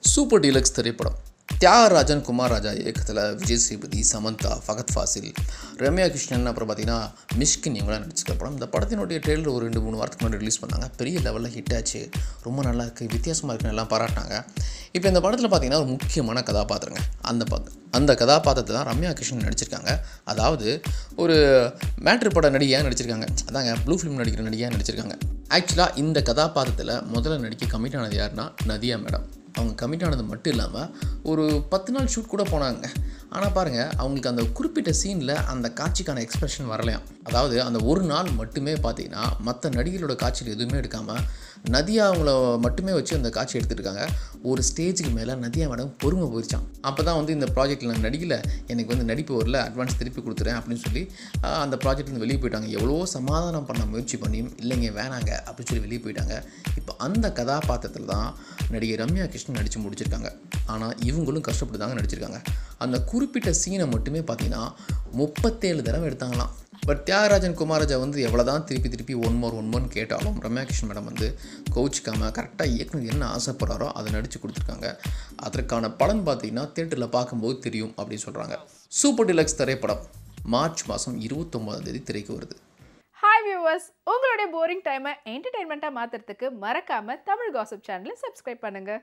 super deluxe திரைப்படம் தியாகராஜன் குமார் ராஜா இயக்கத்தில் விஜய் சேதுபதி சமந்தா ஃபகத் ஃபாசில் ரம்யா கிருஷ்ணன் அப்புறம் பார்த்தீங்கன்னா மிஷ்கின் இவங்களாம் நடிச்சிருக்க படம் இந்த படத்தினுடைய ட்ரெயிலர் ஒரு ரெண்டு மூணு வாரத்துக்கு முன்னாடி ரிலீஸ் பண்ணாங்க பெரிய லெவலில் ஹிட் ஆச்சு ரொம்ப நல்லா இருக்குது வித்தியாசமாக இருக்குன்னு எல்லாம் பாராட்டினாங்க இப்போ இந்த படத்தில் பார்த்தீங்கன்னா ஒரு முக்கியமான கதாபாத்திரங்க அந்த பத் அந்த கதாபாத்திரத்தை தான் ரம்யா கிருஷ்ணன் நடிச்சிருக்காங்க அதாவது ஒரு மேட்ரு பட நடிகையாக நடிச்சிருக்காங்க அதாங்க ப்ளூ ஃபிலிம் நடிக்கிற நடிகையாக நடிச்சிருக்காங்க ஆக்சுவலாக இந்த கதாபாத்திரத்தில் முதல்ல நடிக்க கமிட் ஆனது யாருன்னா நதியா மேடம் அவங்க கமிட் ஆனது மட்டும் இல்லாமல் ஒரு பத்து நாள் ஷூட் கூட போனாங்க ஆனால் பாருங்கள் அவங்களுக்கு அந்த குறிப்பிட்ட சீனில் அந்த காட்சிக்கான எக்ஸ்பிரஷன் வரலையாம் அதாவது அந்த ஒரு நாள் மட்டுமே பார்த்தீங்கன்னா மற்ற நடிகர்களோட காட்சியில் எதுவுமே எடுக்காமல் நதியா அவங்கள மட்டுமே வச்சு அந்த காட்சி எடுத்துட்டு இருக்காங்க ஒரு ஸ்டேஜுக்கு மேலே நதியா மேடம் பொறுமை போயிருச்சான் அப்போ தான் வந்து இந்த ப்ராஜெக்ட்டில் நான் நடிக்கல எனக்கு வந்து நடிப்பு வரல அட்வான்ஸ் திருப்பி கொடுத்துறேன் அப்படின்னு சொல்லி ஆஹ், அந்த ப்ராஜெக்ட்லேருந்து வெளியே போயிட்டாங்க எவ்வளவோ சமாதானம் பண்ண முயற்சி பண்ணியும் இல்லைங்க வேணாங்க அப்படின்னு சொல்லி வெளியே போயிட்டாங்க இப்போ அந்த கதாபாத்திரத்தில் தான் நடிகை ரம்யா கிருஷ்ணன் நடித்து முடிச்சிருக்காங்க ஆனால் இவங்களும் கஷ்டப்பட்டு தாங்க நடிச்சிருக்காங்க அந்த குறிப்பிட்ட சீனை மட்டுமே பார்த்தீங்கன்னா முப்பத்தேழு தடவை எடுத்தாங்களாம் பட் தியாகராஜன் குமாரஜா வந்து எவ்வளோ தான் திருப்பி திருப்பி ஒன் மோர் ஒன் மோர்னு கேட்டாலும் ரம்யா கிருஷ்ணன் மேடம் வந்து கோச்சிக்காமல் கரெக்டாக இயக்குனர் என்ன ஆசைப்படுறாரோ அதை நடித்து கொடுத்துருக்காங்க அதற்கான பலன் பார்த்தீங்கன்னா தேட்டரில் பார்க்கும்போது தெரியும் அப்படின்னு சொல்கிறாங்க சூப்பர் டிலக்ஸ் திரைப்படம் மார்ச் மாதம் இருபத்தொம்போதாம் தேதி திரைக்கு வருது ஹாய் வியூவர்ஸ் உங்களுடைய போரிங் டைமை என்டர்டைன்மெண்ட்டாக மாற்றுறதுக்கு மறக்காமல் தமிழ் காசிப் சேனலை சப்ஸ்கிரைப் பண்ணுங்கள்